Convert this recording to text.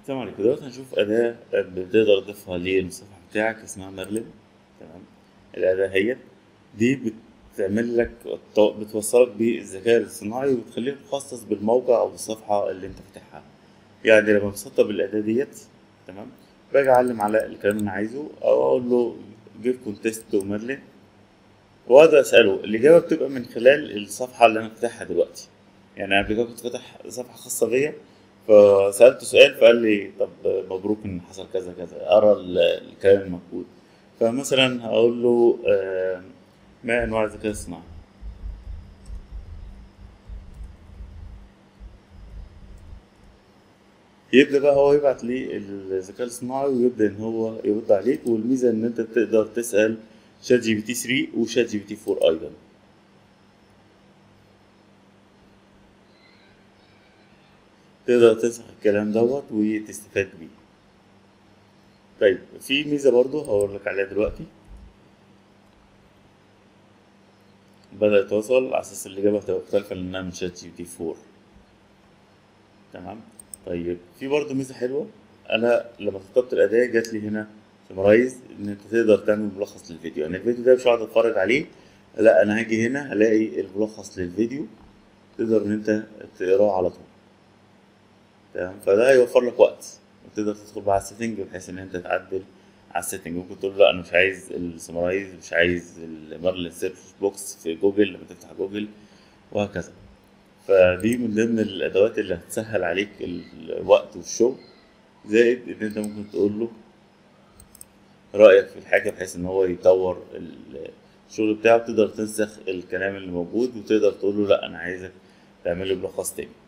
السلام عليكم دلوقتي هنشوف أداة بتقدر تضيفها للمصفح بتاعك اسمها ميرلين تمام الأداة هي دي بتعمل لك بتوصلك بالذكاء الاصطناعي وبتخليك تخصص بالموقع أو الصفحة اللي أنت فاتحها يعني لما بسطب الأداة ديت تمام باجي أعلم على الكلام اللي أنا عايزه أو أقول له جيف كونتست تو ميرلين وأقدر أسأله الإجابة بتبقى من خلال الصفحة اللي أنا فاتحها دلوقتي يعني أنا قبل كده كنت فاتح صفحة خاصة بيا فسألته سؤال فقال لي طب مبروك إن حصل كذا كذا أرى الكلام المكتوب فمثلا هقول له آه، ما أنواع الذكاء الاصطناعي يبدأ بقى هو يبعت لي الذكاء الاصطناعي ويبدأ إن هو يرد عليك والميزة إن أنت تقدر تسأل شات جي بي تي 3 وشات جي بي تي 4 أيضا تقدر تنسخ الكلام دوت وتستفاد بيه طيب في ميزة برضو هقول لك عليها دلوقتي بدأ يتواصل على أساس الإجابة هتبقى مختلفة لأنها من شات جي بي تي 4 تمام طيب في برضو ميزة حلوة أنا لما سطبت الأداة جات لي هنا سمرايز إن أنت تقدر تعمل ملخص للفيديو يعني الفيديو ده مش هقعد أتفرج عليه لا أنا هاجي هنا هلاقي الملخص للفيديو تقدر إن أنت تقراه على طول تمام فده هيوفر لك وقت وتقدر تدخل بقى على السيتنج بحيث ان انت تعدل على السيتنج ممكن تقول لا انا مش عايز السمرايز مش عايز المارلين سيرش بوكس في جوجل لما تفتح جوجل وهكذا فدي من ضمن الادوات اللي هتسهل عليك الوقت والشغل زائد ان انت ممكن تقول له رايك في الحاجه بحيث ان هو يطور الشغل بتاعه تقدر تنسخ الكلام اللي موجود وتقدر تقول له لا انا عايزك تعمل لي ملخص تاني